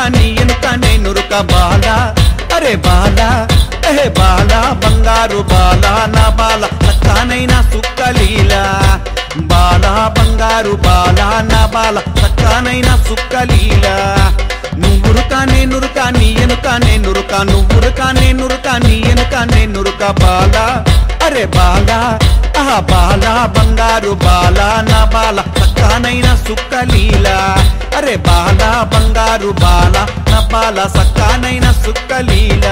నీ ఎనుక నే నురుక బాల అరే బాల ఏ బాల బంగారు బాల నా బాల చక్కనైన సుక్కలీల బాల బంగారు బాల నా బాల చక్కనైన సుక్కలీల నువ్వురుక నే నురుక నీ ఎనుక నే నురుక నువ్వురుక నే నురుక నీ ఎనుక నే నురుక బాల అరే బాల ఆహా బాల బంగారు బాల నా బాల చక్కనైన సుక్కలీల అరే బాల బంగారు బాల నా బాల సక్కనైన సుక్కలీల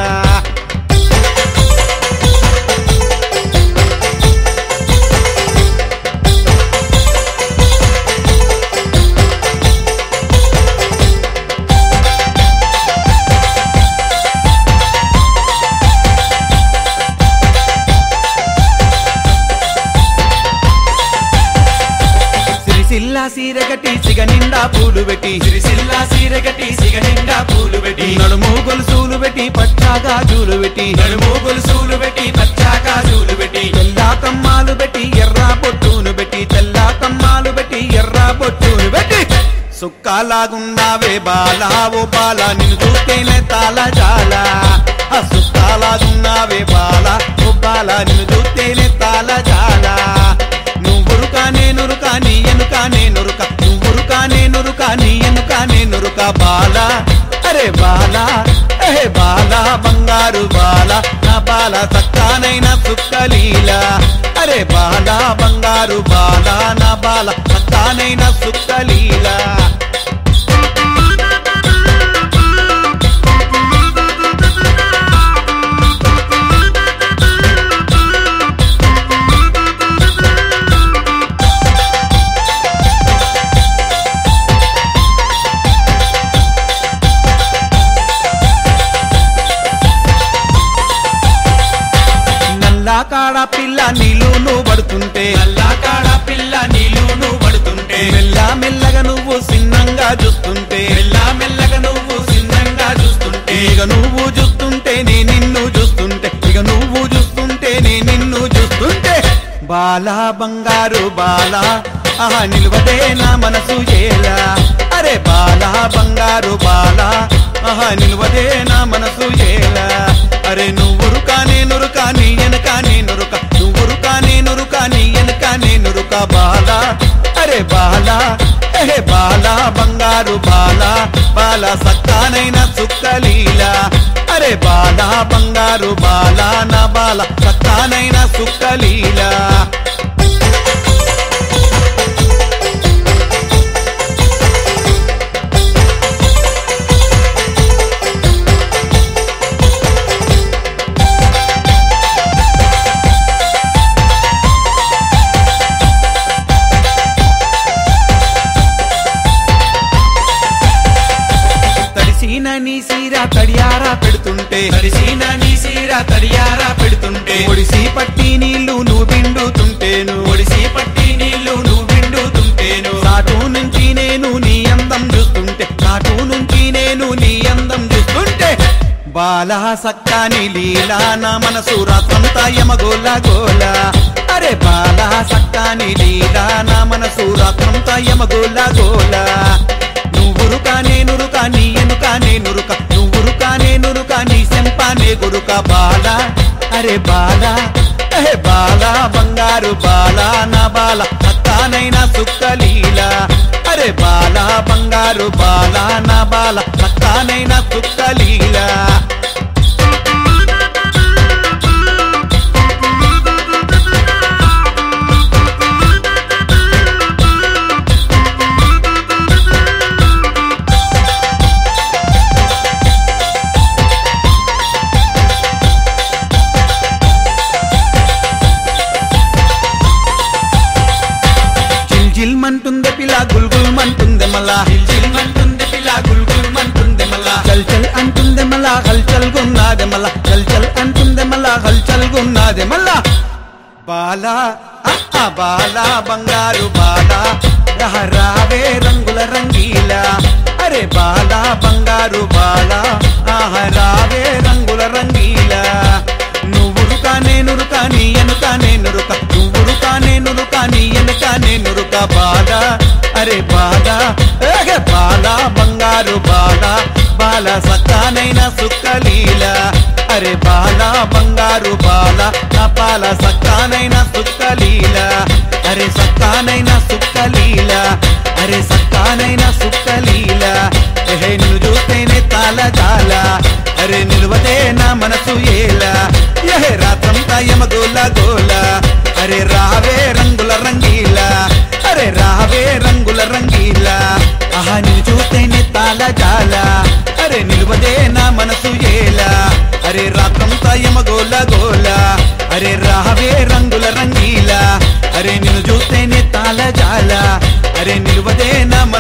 సిరిసిల్ల సీరగటి సిగ నిండా పూలు పెట్టి సిరిసిల్ల సీరగటి సిగ నిండా పూలు పెట్టి నడుము గొలుసులు పెట్టి పచ్చాగా జూలు పెట్టి నడుము గొలుసులు పెట్టి పచ్చా కాజులు పెట్టి తెల్లా కమ్మాలు పెట్టి ఎర్ర బొట్టును పెట్టి తెల్లా కమ్మాలు పెట్టి ఎర్ర బొట్టును పెట్టి సుక్కాలాగున్నావే బాలా ఓ బాల నిన్ను చూస్తేనే తాళ జాల ఆ సుక్కాలాగున్నావే బాలా ఓ బాల నిన్ను చూస్తేనే తాళ జాల నువ్వురుక నేనురుక నీ ఎనుక నేనురుక నువ్వురుక నేనురుక నీ ఎనుక నేనురుక బాల అరే బాల ఏ బాల బంగారు బాల నా బాల చక్కానైన సుక్కలీల అరే బాల బంగారు బాల నా బాల చక్కానైన సుక్కలీల నల్లా కాడ పిల్ల నీళ్ళు పడుతుంటే నల్లా కాడ పిల్ల నీళ్లు పడుతుంటే మెల్ల మెల్లగా నువ్వు సిన్నంగా చూస్తుంటే మెల్ల మెల్లగా నువ్వు సిన్నంగా చూస్తుంటే ఇక నువ్వు చూస్తుంటే నే నిన్ను చూస్తుంటే ఇక నువ్వు చూస్తుంటే నే నిన్ను చూస్తుంటే బాలా బంగారు బాలా ఆహా నిలువదే నా మనసు ఏలా అరే బాలా బంగారు బాలా ఆహా నిలువదే నా మనసు ఏలా అరే నువ్వురు కానే నురుక నీ ఎనక నీ నురుక నువ్వురు కానే నురుక నీ ఎనక నీ నురుక బాలా అరే బాలా ఏ బాలా బంగారు బాలా బాల సక్కానైన సుక్కలీల అరే బాలా బంగారు బాలా నా బాల సక్కానైన సుక్కలీల తడిసిన నీ సీర తడియారా పెడుతుంటే తడిసిన నీ సీర తడియారా పెడుతుంటే ఒడిసి పట్టి నీళ్లు నువ్వు పిండుతుంటేను ఒడిసి పట్టి నీళ్లు నువ్వు విండుతుంటేను నాటు నుంచి నేను నీ అందం చూస్తుంటే నాటు నుంచి నేను నీ అందం చూస్తుంటే బాలా సక్కాని లీలా నా మనసు రాత్రంతా యమగోల గోల అరే బాలా సక్కాని లీలా నా మనసు రాత్రంతా యమగోల గోల నువ్వురుక నేనురుక నీ ఎనుక నేనురుక నువ్వురుక నేనురుక నీ సెంపానే గురుక బాల అరే బాల ఏ బాల బంగారు బాల నా బాల సక్కానైన సుక్కలీల అరే బాల బంగారు బాల నా బాల సక్కానైన సుక్కలీల జిల్ జిల్ మంటుందే పిల్ల గుల్ గుల్ మంటుందే మళ్ళా జిల్మంటుంది పిల్ల గుల్గుల్మంటుంది మళ్ళా చల్ చల్ అంటుందే మళ్ళా హల్ చల్ గున్నాదే మళ్ళా చల్ చల్ అంటుందే మళ్ళా హల్ చల్ గున్నాదే మళ్ళా బాలా ఆ, ఆ బాలా బంగారు బాలా రహ రావే రంగుల రంగీల అరే బాలా బంగారు బాలా ఆహ రావే రంగుల రంగీల నువ్వురుక నేనురుక నీ ఎనుక నేనురుక నువ్వురుక నేనురుక నీ ఎనుక నేనురుక బాల అరే బాల ఏగే బాల బంగారు బాల బాల పాల సక్కానైన సుక్కలీల అరే బాల బంగారు బాల నా పాల సక్కానైన సుక్కలీల అరే సక్కానైన సుక్కలీల అరే సక్కానైన సుక్కలీల ఎహే నిన్ను చూస్తేనే తాళ జాల అరే నిలువదే నా మనసు ఏలా ఎహే రాత్రంతా యమగోల గోల అరే రావే రంగుల రంగీల అరే రావే రంగుల రంగీల ఆహా నిన్ను చూస్తేనే తాళ జాల అరే నిలువదే నా మనసు ఏలా అరే రాత్రంతా యమగోల గోల అరే రావే రంగుల రంగీల అరే నిన్ను చూస్తేనే తాళ జాల అరే నిలువదే నా